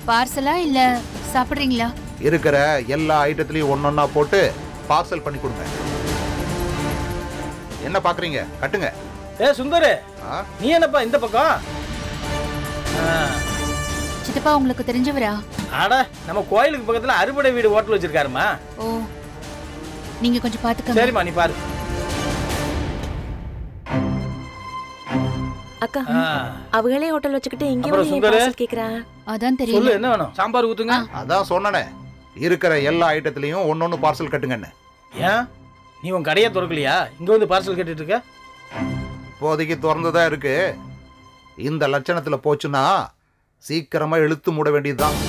பார்சலா இல்ல சாப்பிடுறீங்களா இருக்கிற எல்லா ஐட்டத்துலயும் ஒன்னொன்னா போட்டு பார்சல் பண்ணி கொடுங்க என்ன பாக்குறீங்க கட்டுங்க ஏ சுந்தரு ஆ? நீ என்னப்பா இந்த பக்கம் ஆ, சித்தப்பா உங்களுக்கு தெரிஞ்சவரா அட நம்ம கோயிலுக்கு பக்கத்துல அறுபடை வீடு ஹோட்டல் வச்சிருக்காருமா ஓ நீங்க கொஞ்சம் பாத்துக்கங்க சரிம்மா நீ பாரு அக்கா ஆ, அவங்களே ஹோட்டல் வச்சுக்கிட்டு இங்க அப்புறம் வந்து ஏன் சுந்தரு? பார்சல் கேக்குறா அதான் சொல்லு தெரியல என்ன வேணும் சாம்பார் ஊத்துங்க அதான் சொன்னனே இருக்கிற எல்லா ஐட்டத்துலயும் ஒன்னொன்னு பார்சல் கட்டுங்கன்னு ஏன் நீ உன் கடையை திறக்கலையா இங்க வந்து பார்சல் கேட்டுட்டு இருக்க இப்போதைக்கு திறந்துதான் இருக்கு இந்த லட்சணத்துல போச்சுன்னா சீக்கிரமா இழுத்து மூட வேண்டியதுதான்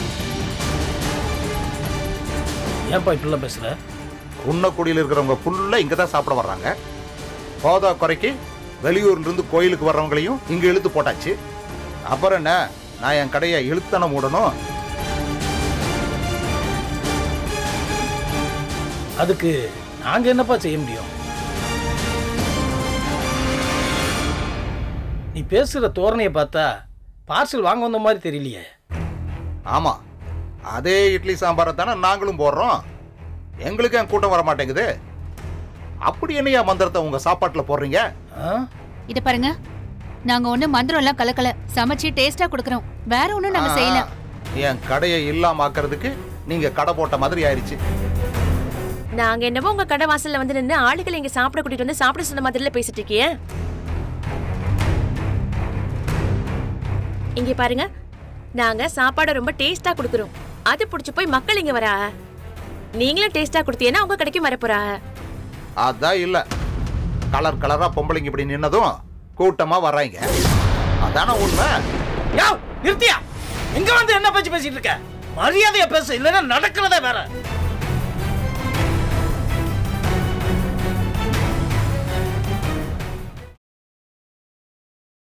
ஏன்பா இப்படிலாம் பேசுற குன்னக்குடியில் இருக்கிறவங்க ஃபுல்லா இங்க தான் சாப்பிட வர்றாங்க போதா குறைக்கு வெளியூர்ல இருந்து கோயிலுக்கு வர்றவங்களையும் இங்க இழுத்து போட்டாச்சு அப்புறம் என்ன நான் என் கடையை இழுத்தன மூடணும் அதுக்கு நாங்க என்னப்பா செய்ய முடியும் நீ பேசுற தோரணையை பார்த்தா பார்சல் வாங்க வந்த மாதிரி தெரியலையே ஆமா அதே இட்லி சாம்பாரை தானே நாங்களும் போடுறோம் எங்களுக்கு ஏன் கூட்டம் வர மாட்டேங்குது அப்படி என்னையா மந்திரத்தை உங்க சாப்பாட்டுல போடுறீங்க ஆ? இத பாருங்க நாங்க ஒண்ணு மந்திரம் எல்லாம் கலக்கல சமைச்சு டேஸ்டா கொடுக்கறோம் வேற ஒண்ணும் நாங்க செய்யல ஆ, என் கடையை இல்லாம ஆக்குறதுக்கு நீங்க கடை போட்ட மாதிரி ஆயிடுச்சு நாங்க என்னவோ உங்க கடை வாசல்ல வந்து நின்னு ஆளுகளை இங்க சாப்பிட கூட்டிட்டு வந்து சாப்பிட சொன்ன மாதிரில பேசிட்டு இருக்கியே இங்க பாருங்க நாங்க சாப்பாடை ரொம்ப டேஸ்டா கொடுக்குறோம் அது புடிச்சு போய் மக்கள் இங்க வரா நீங்களும் டேஸ்டா கொடுத்தீங்கன்னா உங்க கடைக்கும் வரப்போறா அதான் இல்ல கலர் கலரா பொம்பளைங்க இப்படி நின்னதும் கூட்டமா வர்றாங்க அதானே உண்மை யோவ், நிறுத்தியா எங்க வந்து என்ன பேச்சு பேசிட்டு இருக்க மரியாதையா பேசு இல்லைன்னா நடக்கிறதே வேற